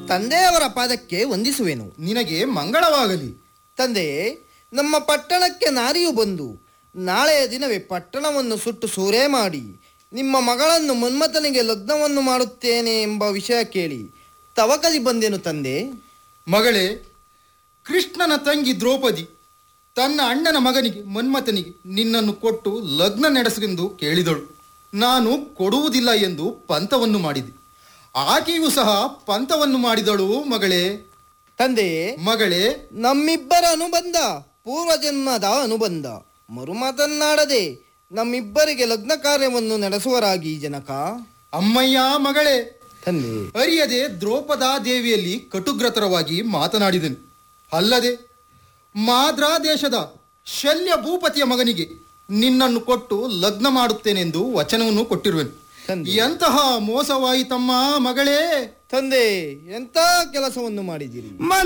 ತಂದೆಯವರ ಪಾದಕ್ಕೆ ವಂದಿಸುವೆನು ನಿನಗೆ ಮಂಗಳವಾಗಲಿ ತಂದೆ ನಮ್ಮ ಪಟ್ಟಣಕ್ಕೆ ನಾರಿಯು ಬಂದು ನಾಳೆಯ ದಿನವೇ ಪಟ್ಟಣವನ್ನು ಸುಟ್ಟು ಸೂರೆ ಮಾಡಿ ನಿಮ್ಮ ಮಗಳನ್ನು ಮನ್ಮಥನಿಗೆ ಲಗ್ನವನ್ನು ಮಾಡುತ್ತೇನೆ ಎಂಬ ವಿಷಯ ಕೇಳಿ ತವಕದಿ ಬಂದೆನು ತಂದೆ ಮಗಳೇ ಕೃಷ್ಣನ ತಂಗಿ ದ್ರೌಪದಿ ತನ್ನ ಅಣ್ಣನ ಮಗನಿಗೆ ಮನ್ಮಥನಿಗೆ ನಿನ್ನನ್ನು ಕೊಟ್ಟು ಲಗ್ನ ನಡೆಸೆಂದು ಕೇಳಿದಳು ನಾನು ಕೊಡುವುದಿಲ್ಲ ಎಂದು ಪಂತವನ್ನು ಮಾಡಿದೆ ಆಕೆಯೂ ಸಹ ಪಂತವನ್ನು ಮಾಡಿದಳು ಮಗಳೇ ತಂದೆ ಮಗಳೇ ನಮ್ಮಿಬ್ಬರ ಅನುಬಂಧ ಪೂರ್ವಜನ್ಮದ ಅನುಬಂಧ ಮರುಮಾತನ್ನಾಡದೆ ನಮ್ಮಿಬ್ಬರಿಗೆ ಲಗ್ನ ಕಾರ್ಯವನ್ನು ನಡೆಸುವರಾಗಿ ಜನಕ ಅಮ್ಮಯ್ಯ ಮಗಳೇ ತಂದೆ ಅರಿಯದೆ ದ್ರೌಪದಾ ದೇವಿಯಲ್ಲಿ ಕಟುಗ್ರತರವಾಗಿ ಮಾತನಾಡಿದನು ಅಲ್ಲದೆ ಮಾದ್ರಾ ದೇಶದ ಶಲ್ಯ ಭೂಪತಿಯ ಮಗನಿಗೆ ನಿನ್ನನ್ನು ಕೊಟ್ಟು ಲಗ್ನ ಮಾಡುತ್ತೇನೆಂದು ವಚನವನ್ನು ಕೊಟ್ಟಿರುವೆನು ತಂದೆ. ಎಂತಹ ಮೋಸವಾಯಿತಮ್ಮ ಮಗಳೇ ತಂದೆ ಎಂತ ಕೆಲಸವನ್ನು ಮಾಡಿದಿರಿ